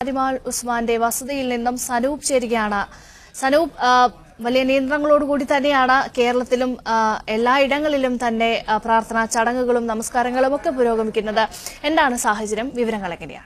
ഷാദിമാൾ ഉസ്മാന്റെ വസതിയിൽ നിന്നും സനൂപ് ചേരുകയാണ് സനൂപ് ആ, വലിയ നിയന്ത്രണങ്ങളോടുകൂടി തന്നെയാണ് കേരളത്തിലും ആ, എല്ലായിടങ്ങളിലും തന്നെ ആ, പ്രാർത്ഥനാ ചടങ്ങുകളും നമസ്കാരങ്ങളും ഒക്കെ പുരോഗമിക്കുന്നത് എന്താണ് സാഹചര്യം വിവരങ്ങൾ എങ്ങനെയാണ്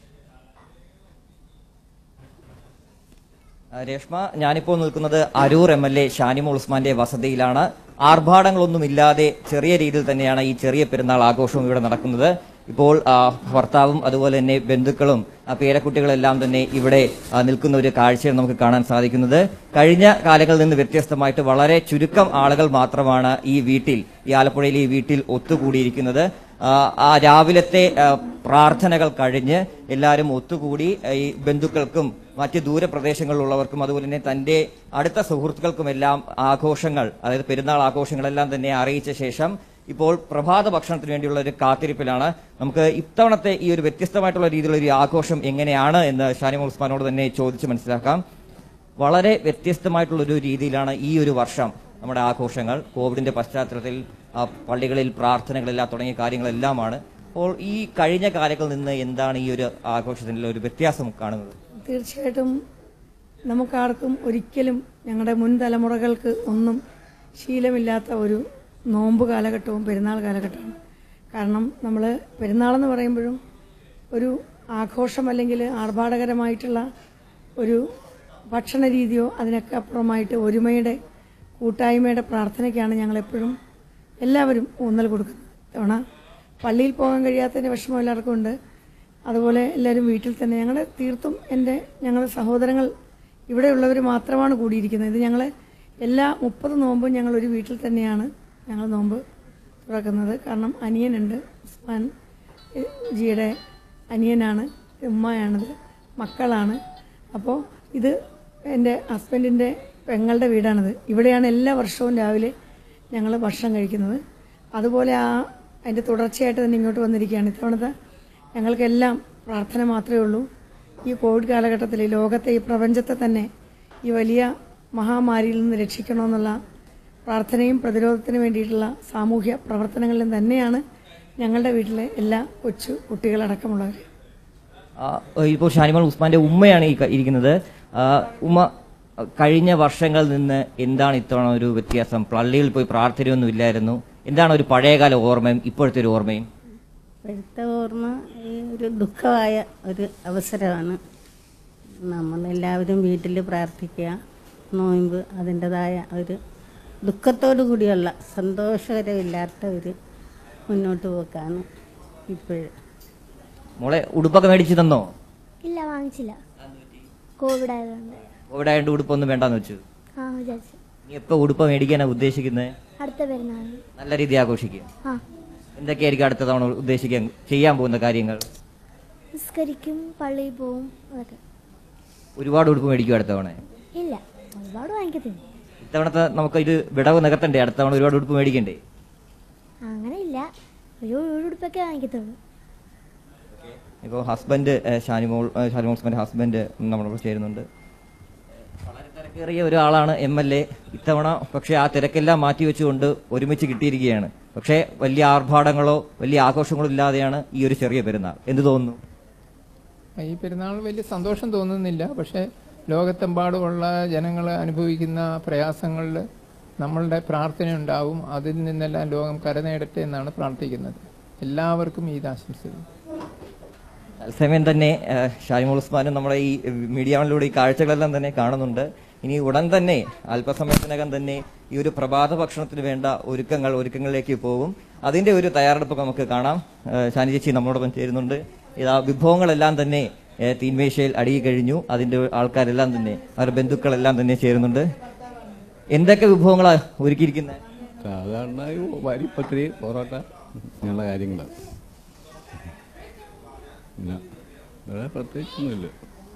ആ, രേഷ്മ ഞാനിപ്പോൾ നിൽക്കുന്നത് Aroor M L A Shanimol ഉസ്മാന്റെ വസതിയിലാണ് ആർഭാടങ്ങളൊന്നുമില്ലാതെ ചെറിയ രീതിയിൽ തന്നെയാണ് ഈ ചെറിയ പെരുന്നാൾ ആഘോഷവും ഇവിടെ നടക്കുന്നത് ഇപ്പോൾ ആ, ഭർത്താവും അതുപോലെ തന്നെ ബന്ധുക്കളും ആ, പേരക്കുട്ടികളെല്ലാം തന്നെ ഇവിടെ ആ, നിൽക്കുന്ന ഒരു കാഴ്ചയാണ് നമുക്ക് കാണാൻ സാധിക്കുന്നത് കഴിഞ്ഞ കാലങ്ങളിൽ നിന്ന് വ്യത്യസ്തമായിട്ട് വളരെ ചുരുക്കം ആളുകൾ മാത്രമാണ് ഈ വീട്ടിൽ ഈ ആലപ്പുഴയിലെ ഈ വീട്ടിൽ ഒത്തുകൂടിയിരിക്കുന്നത് ആ, ആ രാവിലത്തെ ആ, പ്രാർത്ഥനകൾ കഴിഞ്ഞ് എല്ലാവരും ഒത്തുകൂടി ആ, ഈ ബന്ധുക്കൾക്കും മറ്റ് ദൂരപ്രദേശങ്ങളിലുള്ളവർക്കും അതുപോലെ തന്നെ തന്റെ അടുത്ത സുഹൃത്തുക്കൾക്കുമെല്ലാം ആഘോഷങ്ങൾ അതായത് പെരുന്നാൾ ആഘോഷങ്ങളെല്ലാം തന്നെ അറിയിച്ച ശേഷം ഇപ്പോൾ പ്രഭാത ഭക്ഷണത്തിന് വേണ്ടിയുള്ള ഒരു കാത്തിരിപ്പിലാണ് നമുക്ക് ഇത്തവണത്തെ ഈ ഒരു വ്യത്യസ്തമായിട്ടുള്ള രീതിയിലുള്ള ഒരു ആഘോഷം എങ്ങനെയാണ് എന്ന് ഷാനിമ ഉസ്മാനോട് തന്നെ ചോദിച്ച് മനസ്സിലാക്കാം വളരെ വ്യത്യസ്തമായിട്ടുള്ള ഒരു രീതിയിലാണ് ഈ ഒരു വർഷം നമ്മുടെ ആഘോഷങ്ങൾ കോവിഡിന്റെ പശ്ചാത്തലത്തിൽ ആ, പള്ളികളിൽ പ്രാർത്ഥനകളെല്ലാം തുടങ്ങിയ കാര്യങ്ങളെല്ലാമാണ് അപ്പോൾ ഈ കഴിഞ്ഞ കാലങ്ങളിൽ നിന്ന് എന്താണ് ഈ ഒരു ആഘോഷത്തിൽ ഒരു വ്യത്യാസം കാണുന്നത് തീർച്ചയായിട്ടും നമുക്കാർക്കും ഒരിക്കലും ഞങ്ങളുടെ മുൻ തലമുറകൾക്ക് ഒന്നും ശീലമില്ലാത്ത ഒരു നോമ്പ് കാലഘട്ടവും പെരുന്നാൾ കാലഘട്ടവും കാരണം നമ്മൾ പെരുന്നാളെന്ന് പറയുമ്പോഴും ഒരു ആഘോഷം അല്ലെങ്കിൽ ആർഭാടകരമായിട്ടുള്ള ഒരു ഭക്ഷണ രീതിയോ അതിനൊക്കെ അപ്പുറമായിട്ട് ഒരുമയുടെ കൂട്ടായ്മയുടെ പ്രാർത്ഥനയ്ക്കാണ് ഞങ്ങളെപ്പോഴും എല്ലാവരും ഊന്നൽ കൊടുക്കുന്നത് തവണ പള്ളിയിൽ പോകാൻ കഴിയാത്തതിൻ്റെ വിഷമം എല്ലാവർക്കും ഉണ്ട് അതുപോലെ എല്ലാവരും വീട്ടിൽ തന്നെ ഞങ്ങളുടെ തീർത്തും എൻ്റെ ഞങ്ങളുടെ സഹോദരങ്ങൾ ഇവിടെയുള്ളവർ മാത്രമാണ് കൂടിയിരിക്കുന്നത് ഇത് ഞങ്ങൾ എല്ലാ മുപ്പത് നോമ്പും ഞങ്ങൾ ഒരു വീട്ടിൽ തന്നെയാണ് ഞങ്ങൾ നോമ്പ് തുറക്കുന്നത് കാരണം അനിയനുണ്ട് ഉസ്മാൻ ഏഹ്, ജിയുടെ അനിയനാണ് ഉമ്മയാണിത് മക്കളാണ് അപ്പോൾ ഇത് എൻ്റെ ഹസ്ബൻഡിൻ്റെ പെങ്ങളുടെ വീടാണിത് ഇവിടെയാണ് എല്ലാ വർഷവും രാവിലെ ഞങ്ങൾ ഭക്ഷണം കഴിക്കുന്നത് അതുപോലെ ആ അതിൻ്റെ തുടർച്ചയായിട്ട് തന്നെ ഇങ്ങോട്ട് വന്നിരിക്കുകയാണ് ഇത്തവണത്തെ ഞങ്ങൾക്കെല്ലാം പ്രാർത്ഥന മാത്രമേ ഉള്ളൂ ഈ കോവിഡ് കാലഘട്ടത്തിൽ ഈ ലോകത്തെ ഈ പ്രപഞ്ചത്തെ തന്നെ ഈ വലിയ മഹാമാരിയിൽ നിന്ന് രക്ഷിക്കണമെന്നുള്ള പ്രാർത്ഥനയും പ്രതിരോധത്തിന് വേണ്ടിയിട്ടുള്ള സാമൂഹ്യ പ്രവർത്തനങ്ങളിലും തന്നെയാണ് ഞങ്ങളുടെ വീട്ടിലെ എല്ലാ കൊച്ചു കുട്ടികളടക്കമുള്ളവർ ആ, ഇപ്പോൾ ഷാനിമോൾ ഉസ്മാന്റെ ഉമ്മയാണ് ഈ ക- ഇരിക്കുന്നത് ആ, ഉമ്മ കഴിഞ്ഞ വർഷങ്ങളിൽ നിന്ന് എന്താണ് ഇത്തവണ ഒരു വ്യത്യാസം പള്ളിയിൽ പോയി പ്രാർത്ഥനയൊന്നും ഇല്ലായിരുന്നു എന്താണ് ഒരു പഴയകാല ഓർമ്മയും ഇപ്പോഴത്തെ ഒരു ഓർമ്മയും ഇപ്പോഴത്തെ ഓർമ്മ ഈ ഒരു ദുഃഖമായ ഒരു അവസരമാണ് നമ്മളെല്ലാവരും വീട്ടിൽ പ്രാർത്ഥിക്കുക നോയമ്പ് അതിൻ്റെതായ ഒരു ദുഃഖത്തോടു കൂടിയുള്ള സന്തോഷകരമില്ലാത്ത ഒരു മുന്നോട്ട് പോക്കാണ് ഇപ്പോഴും മോളെ ഉടുപ്പൊക്കെ മേടിച്ചു തന്നോ ഇല്ല വാങ്ങിച്ചില്ല കോവിഡ് ആയതുകൊണ്ട് കോവിഡ് ആയതുകൊണ്ട് ഉടുപ്പൊന്നും വേണ്ടാന്ന് വെച്ചു ആ വിചാരിച്ചു നീ എപ്പോ ഉടുപ്പ് മേടിക്കാനാ ഉദ്ദേശിക്കുന്നത് അടുത്ത പെരുന്നാൾ നല്ല രീതി ആഘോഷിക്കുക ആ എന്തൊക്കെയായിരിക്കും അടുത്ത തവണ ഉദ്ദേശിക്കാൻ ചെയ്യാൻ പോകുന്ന കാര്യങ്ങൾ നിസ്കരിക്കും പള്ളിയിൽ പോവും അതൊക്കെ ഒരുപാട് ഉടുപ്പ് മേടിക്കും അടുത്ത തവണ ഇല്ല ഒരുപാട് വാങ്ങിക്കത്തില്ല ഇത്തവണത്തെ നമുക്ക് ഇത് വിടവ് നികത്തണ്ടേ അടുത്ത തവണ ഒരുപാട് ഉടുപ്പ് മേടിക്കണ്ടേ അങ്ങനെ ഇല്ല ഒരു ഒരു ഉടുപ്പൊക്കെ വാങ്ങിക്കത്തുള്ളൂ ഇപ്പോൾ ഹസ്ബൻഡ് ഏഹ്, ഷാനിമോൾ ഏഹ്, ഷാനിമോൾ ഉസ്മാന്റെ ഹസ്ബൻഡ് നമ്മളോട് ചേരുന്നുണ്ട് വളരെ തിരക്കേറിയ ഒരാളാണ് എം എൽ എ ഇത്തവണ പക്ഷേ ആ തിരക്കെല്ലാം മാറ്റി വെച്ചുകൊണ്ട് ഒരുമിച്ച് കിട്ടിയിരിക്കുകയാണ് പക്ഷേ വലിയ ആർഭാടങ്ങളോ വലിയ ആഘോഷങ്ങളോ ഇല്ലാതെയാണ് ഈ ഒരു ചെറിയ പെരുന്നാൾ എന്ത് തോന്നുന്നു ഈ പെരുന്നാൾ വലിയ സന്തോഷം തോന്നുന്നില്ല പക്ഷേ ലോകത്തെമ്പാടുമുള്ള ജനങ്ങൾ അനുഭവിക്കുന്ന പ്രയാസങ്ങളിൽ നമ്മളുടെ പ്രാർത്ഥന ഉണ്ടാവും അതിൽ നിന്നെല്ലാം ലോകം കരനേടട്ടെ എന്നാണ് പ്രാർത്ഥിക്കുന്നത് എല്ലാവർക്കും ഈദ് ആശംസകൾ തത്സമയം തന്നെ ഏഹ്, ഷാനിമോൾ ഉസ്മാനും നമ്മുടെ ഈ മീഡിയയിലൂടെ ഈ കാഴ്ചകളെല്ലാം തന്നെ കാണുന്നുണ്ട് ഇനി ഉടൻ തന്നെ അല്പസമയത്തിനകം തന്നെ ഈ ഒരു പ്രഭാത ഭക്ഷണത്തിന് വേണ്ട ഒരുക്കങ്ങൾ ഒരുക്കങ്ങളിലേക്ക് പോകും അതിന്റെ ഒരു തയ്യാറെടുപ്പ് നമുക്ക് കാണാം ഏഹ്, ഷാനി ചേച്ചി നമ്മളോടൊപ്പം ചേരുന്നുണ്ട് ഇതാ വിഭവങ്ങളെല്ലാം തന്നെ ഏഹ്, തീൻമേശയിൽ അടിയി കഴിഞ്ഞു അതിന്റെ ആൾക്കാരെല്ലാം തന്നെ അവരുടെ ബന്ധുക്കളെല്ലാം തന്നെ ചേരുന്നുണ്ട് എന്തൊക്കെ വിഭവങ്ങളാണ് ഒരുക്കിയിരിക്കുന്നത് സാധാരണ ഈ വരി പത്തിരി പൊറോട്ട ഇങ്ങനെയുള്ള കാര്യങ്ങളാണ് പിന്നെ വേറെ പ്രത്യേകിച്ചൊന്നുമില്ല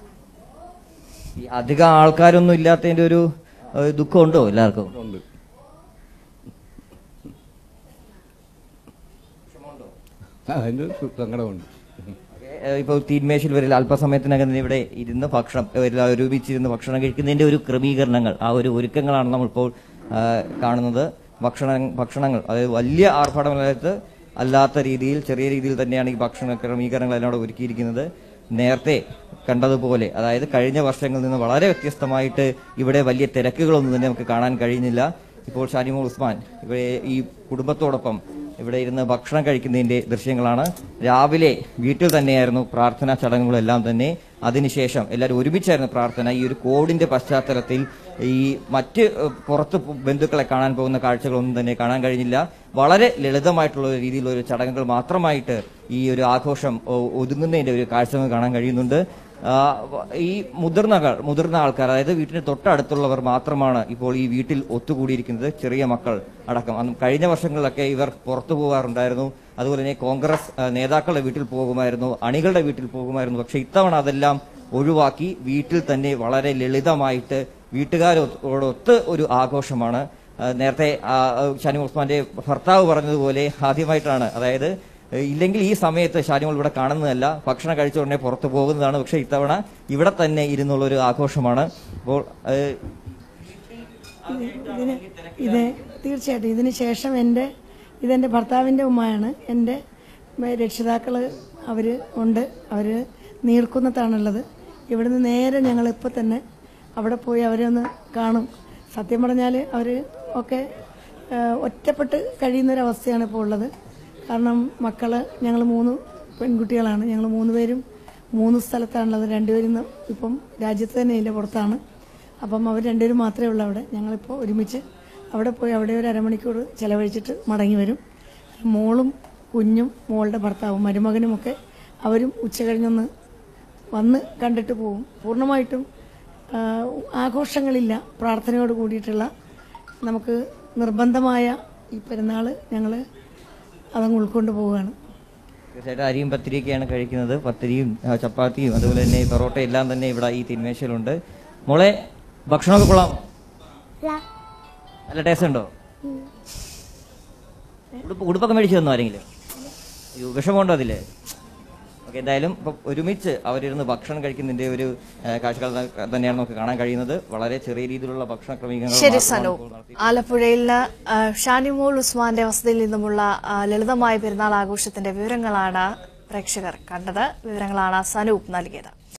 ഈ അധികം ആൾക്കാരൊന്നും ഇല്ലാത്തതിന്റെ ഒരു ഏഹ്, ദുഃഖമുണ്ടോ എല്ലാവർക്കും ഉണ്ട് ആ, അതിൻ്റെ ഒരു സങ്കടമുണ്ട് ഏഹ് ഇപ്പോൾ തീന്മേശയിൽ വരില്ല അല്പസമയത്തിനകം തന്നെ ഇവിടെ ഇരുന്ന് ഭക്ഷണം വരില്ല ഒരുമിച്ചിരുന്ന് ഭക്ഷണം കഴിക്കുന്നതിന്റെ ഒരു ക്രമീകരണങ്ങൾ ആ ഒരു ഒരുക്കങ്ങളാണ് നമ്മളിപ്പോൾ ആഹ് കാണുന്നത് ഭക്ഷണ ഭക്ഷണങ്ങൾ അതായത് വലിയ ആർഭാടമല്ലാത്ത അല്ലാത്ത രീതിയിൽ ചെറിയ രീതിയിൽ തന്നെയാണ് ഈ ഭക്ഷണ ക്രമീകരണങ്ങൾ അതിനോട് ഒരുക്കിയിരിക്കുന്നത് നേരത്തെ കണ്ടതുപോലെ അതായത് കഴിഞ്ഞ വർഷങ്ങളിൽ നിന്ന് വളരെ വ്യത്യസ്തമായിട്ട് ഇവിടെ വലിയ തിരക്കുകളൊന്നും തന്നെ നമുക്ക് കാണാൻ കഴിയുന്നില്ല ഇപ്പോൾ ഷാനിമോൾ ഉസ്മാൻ ഇവിടെ ഈ കുടുംബത്തോടൊപ്പം ഇവിടെ ഇരുന്ന് ഭക്ഷണം കഴിക്കുന്നതിന്റെ ദൃശ്യങ്ങളാണ് രാവിലെ വീട്ടിൽ തന്നെയായിരുന്നു പ്രാർത്ഥനാ ചടങ്ങുകളെല്ലാം തന്നെ അതിനുശേഷം എല്ലാവരും ഒരുമിച്ചായിരുന്നു പ്രാർത്ഥന ഈ ഒരു കോവിഡിന്റെ പശ്ചാത്തലത്തിൽ ഈ മറ്റ് ഏഹ്, പുറത്ത് പോ- ബന്ധുക്കളെ കാണാൻ പോകുന്ന കാഴ്ചകളൊന്നും തന്നെ കാണാൻ കഴിഞ്ഞില്ല വളരെ ലളിതമായിട്ടുള്ള ഒരു രീതിയിലുള്ള ഒരു ചടങ്ങുകൾ മാത്രമായിട്ട് ഈ ഒരു ആഘോഷം ഒ- ഒതുങ്ങുന്നതിന്റെ ഒരു കാഴ്ച നമുക്ക് കാണാൻ കഴിയുന്നുണ്ട് ആ, വ- ഈ മുതിർന്ന ആൾ- മുതിർന്ന ആൾക്കാർ അതായത് വീട്ടിന് തൊട്ടടുത്തുള്ളവർ മാത്രമാണ് ഇപ്പോൾ ഈ വീട്ടിൽ ഒത്തുകൂടിയിരിക്കുന്നത് ചെറിയ മക്കൾ അടക്കം അന്ന് കഴിഞ്ഞ വർഷങ്ങളിലൊക്കെ ഇവർ പുറത്തു പോകാറുണ്ടായിരുന്നു അതുപോലെ തന്നെ കോൺഗ്രസ് ആ, നേതാക്കളുടെ വീട്ടിൽ പോകുമായിരുന്നു അണികളുടെ വീട്ടിൽ പോകുമായിരുന്നു പക്ഷെ ഇത്തവണ അതെല്ലാം ഒഴിവാക്കി വീട്ടിൽ തന്നെ വളരെ ലളിതമായിട്ട് വീട്ടുകാരോടൊത്ത് ഒരു ആഘോഷമാണ് ആ, നേരത്തെ ആ, ഷാനി ഉസ്മാന്റെ ഭർത്താവ് പറഞ്ഞതുപോലെ ആദ്യമായിട്ടാണ് അതായത് ഇല്ലെങ്കിൽ ഈ സമയത്ത് ഷാനിമോൾ ഇവിടെ കാണുന്നതല്ല ഭക്ഷണം കഴിച്ച ഉടനെ പുറത്തു പോകുന്നതാണ് പക്ഷെ ഇത്തവണ ഇവിടെ തന്നെ ഇരുന്നുള്ള ഒരു ആഘോഷമാണ് അപ്പോൾ ഏഹ്, ഇതിന് ഇത് തീർച്ചയായിട്ടും ഇതിന് ശേഷം എൻ്റെ ഇതെൻ്റെ ഭർത്താവിൻ്റെ ഉമ്മയാണ് എൻ്റെ രക്ഷിതാക്കൾ അവർ ഉണ്ട് അവർ നീർക്കുന്നത്താണുള്ളത് ഇവിടുന്ന് നേരെ ഞങ്ങൾ ഇപ്പോൾ തന്നെ അവിടെ പോയി അവരെ ഒന്ന് കാണും സത്യം പറഞ്ഞാൽ അവർ ഒക്കെ ആ, ഒറ്റപ്പെട്ട് കഴിയുന്നൊരവസ്ഥയാണ് ഇപ്പോൾ ഉള്ളത് കാരണം മക്കൾ ഞങ്ങൾ മൂന്ന് പെൺകുട്ടികളാണ് ഞങ്ങൾ മൂന്ന് പേരും മൂന്ന് സ്ഥലത്താണുള്ളത് രണ്ടുപേരും ഇന്ന് ഇപ്പം രാജ്യത്ത് തന്നെ ഇല്ല പുറത്താണ് അപ്പം അവർ രണ്ടുപേരും മാത്രമേ ഉള്ളൂ അവിടെ ഞങ്ങളിപ്പോൾ ഒരുമിച്ച് അവിടെ പോയി അവിടെ ഒരു അരമണിക്കൂർ ചിലവഴിച്ചിട്ട് മടങ്ങി വരും മോളും കുഞ്ഞും മോളുടെ ഭർത്താവും മരുമകനുമൊക്കെ അവരും ഉച്ച കഴിഞ്ഞൊന്ന് വന്ന് കണ്ടിട്ട് പോകും പൂർണ്ണമായിട്ടും ആ, ആഘോഷങ്ങളില്ല പ്രാർത്ഥനയോട് കൂടിയിട്ടുള്ള നമുക്ക് നിർബന്ധമായ ഈ പെരുന്നാൾ ഞങ്ങൾ അതങ്ങ് ഉൾക്കൊണ്ട് പോവുകയാണ് തീർച്ചയായിട്ടും അരിയും പത്തിരിയൊക്കെയാണ് കഴിക്കുന്നത് പത്തിരിയും ആ, ചപ്പാത്തിയും അതുപോലെ തന്നെ പൊറോട്ട എല്ലാം തന്നെ ഇവിടെ ഈ തിന്മേശയിലുണ്ട് മോളെ ഭക്ഷണമൊക്കെ കൊള്ളാം നല്ല ടേസ്റ്റ് ഉണ്ടോ ഉടുപ്പ് ഉടുപ്പൊക്കെ മേടിച്ചു തന്നോ ആരെങ്കിലും അയ്യോ, വിഷമമുണ്ടോ അതില് ഓക്കെ എന്തായാലും ഇപ്പം ഒരുമിച്ച് അവരിരുന്ന് ഭക്ഷണം കഴിക്കുന്നതിന്റെ ഒരു ആ, കാഴ്ചകൾ ത- തന്നെയാണ് നമുക്ക് കാണാൻ കഴിയുന്നത് വളരെ ചെറിയ രീതിയിലുള്ള ഭക്ഷണ ക്രമീകരണങ്ങൾ ശരി മാത്രമാണ് സനു ഇപ്പോൾ നടത്തി- ആലപ്പുഴയിൽ ആ, ഷാനിമോൾ ഉസ്മാന്റെ വസതിയിൽ നിന്നുമുള്ള ആ, ലളിതമായ പെരുന്നാൾ ആഘോഷത്തിന്റെ വിവരങ്ങളാണ് പ്രേക്ഷകർ കണ്ടത് വിവരങ്ങളാണ് സനൂപ് നൽകിയത്